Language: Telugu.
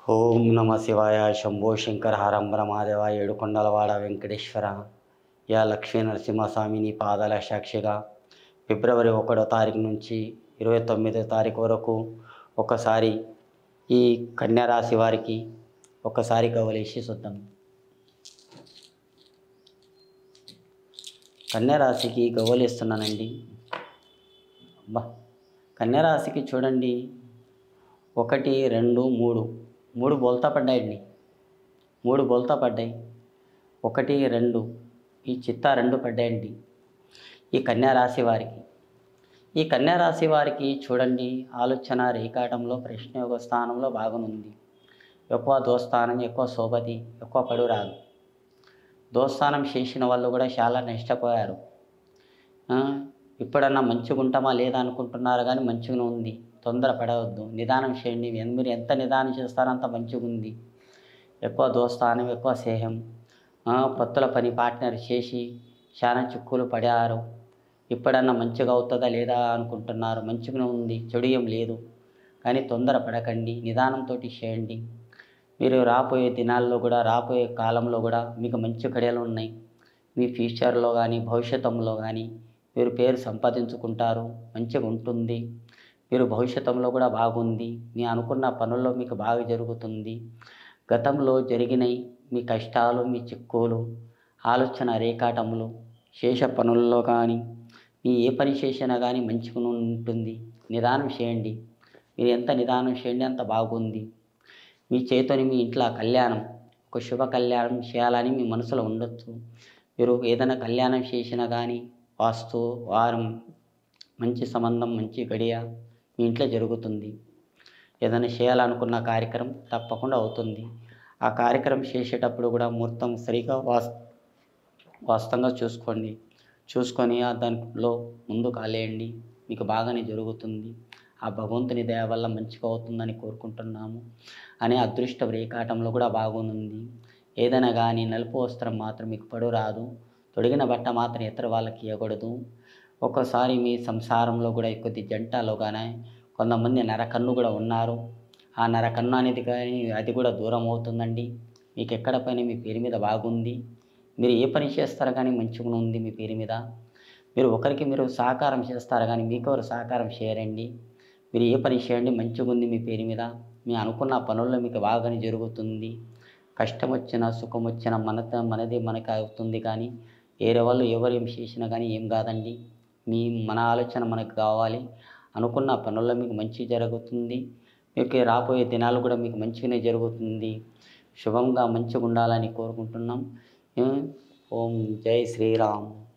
ఓం నమ శివాయ శంభో శంకర హరం బ్రహ్మదేవ ఏడుకొండలవాడ వెంకటేశ్వర యా లక్ష్మీ నరసింహస్వామి నీ పాదాల సాక్షిగా ఫిబ్రవరి ఒకటో తారీఖు నుంచి ఇరవై తొమ్మిదో తారీఖు వరకు ఒకసారి ఈ కన్యా రాశి వారికి ఒకసారి గవలేసి చూద్దాం కన్యా రాశికి గవ్వలేస్తున్నానండి అబ్బా కన్యా రాశికి చూడండి ఒకటి రెండు మూడు మూడు బోల్తా పడ్డాయండి మూడు బోల్తా పడ్డాయి ఒకటి రెండు ఈ చిత్తా రెండు పడ్డాయండి ఈ కన్యా రాశి వారికి ఈ కన్యా రాశి వారికి చూడండి ఆలోచన రేఖాటంలో ప్రశ్నయోగ స్థానంలో బాగునుంది ఎక్కువ దోస్థానం ఎక్కువ శోభతి ఎక్కువ పడు రాదు దోస్థానం చేసిన వాళ్ళు కూడా చాలా నష్టపోయారు ఆ, ఇప్పుడన్నా మంచిగా ఉంటామా లేదా అనుకుంటున్నారు కానీ మంచిగా ఉంది తొందర పడవద్దు నిదానం చేయండి ఎన్- మీరు ఎంత నిదానం చేస్తారో అంత మంచిగా ఉంది ఎక్కువ దోస్తానం ఎక్కువ స్నేహం ఆ, పొత్తుల పని పార్ట్నర్ చేసి చాలా చిక్కులు పడారు ఇప్పుడన్నా మంచిగా అవుతుందా లేదా అనుకుంటున్నారు మంచిగా ఉంది చెడు ఏం లేదు కానీ తొందర పడకండి నిదానంతో చేయండి మీరు రాబోయే దినాల్లో కూడా రాబోయే కాలంలో కూడా మీకు మంచి కడియలు ఉన్నాయి మీ ఫ్యూచర్లో కానీ భవిష్యత్తులో కానీ మీరు పేరు సంపాదించుకుంటారు మంచిగా ఉంటుంది మీరు భవిష్యత్తులో కూడా బాగుంది మీ అనుకున్న పనుల్లో మీకు బాగా జరుగుతుంది గతంలో జరిగినాయి మీ కష్టాలు మీ చిక్కులు ఆలోచన రేఖాటములు శేష పనుల్లో కానీ మీ ఏ పని చేసినా కానీ మంచిగా ఉంటుంది నిదానం చేయండి మీరు ఎంత నిదానం చేయండి అంత బాగుంది మీ చేతోని మీ ఇంట్లో కళ్యాణం ఒక శుభ కళ్యాణం చేయాలని మీ మనసులో ఉండొచ్చు మీరు ఏదైనా కళ్యాణం చేసినా కానీ వాస్తు వారం మంచి సంబంధం మంచి గడియ మీ ఇంట్లో జరుగుతుంది ఏదైనా చేయాలనుకున్న కార్యక్రమం తప్పకుండా అవుతుంది ఆ కార్యక్రమం చేసేటప్పుడు కూడా ముహూర్తం సరిగా వాస్ వాస్తవంగా చూసుకోండి చూసుకొని ఆ దానిలో ముందు కాలేయండి మీకు బాగానే జరుగుతుంది ఆ భగవంతుని దయ వల్ల మంచిగా అవుతుందని కోరుకుంటున్నాము అనే అదృష్ట రేఖాటంలో కూడా బాగుంది ఏదైనా కానీ నలుపు వస్త్రం మాత్రం మీకు పడు రాదు తొడిగిన బట్ట మాత్రం ఇతర వాళ్ళకి ఇవ్వకూడదు ఒక్కోసారి మీ సంసారంలో కూడా కొద్ది జంటలో కానీ కొంతమంది నరకన్ను కూడా ఉన్నారు ఆ నరకన్ను అనేది కానీ అది కూడా దూరం అవుతుందండి మీకు ఎక్కడ పని మీ పేరు మీద బాగుంది మీరు ఏ పని చేస్తారో కానీ మంచిగా ఉంది మీ పేరు మీద మీరు ఒకరికి మీరు సహకారం చేస్తారు కానీ మీకు ఎవరు సహకారం చేయరండి మీరు ఏ పని చేయండి మంచిగా ఉంది మీ పేరు మీద మీ అనుకున్న పనుల్లో మీకు బాగానే జరుగుతుంది కష్టం వచ్చినా సుఖం వచ్చినా మన మనది మనకి అవుతుంది కానీ వేరే వాళ్ళు ఎవరు ఏం చేసినా కానీ ఏం కాదండి మీ మన ఆలోచన మనకు కావాలి అనుకున్న పనుల్లో మీకు మంచి జరుగుతుంది మీకు రాబోయే దినాలు కూడా మీకు మంచిగానే జరుగుతుంది శుభంగా మంచిగా ఉండాలని కోరుకుంటున్నాం ఓం జై శ్రీరామ్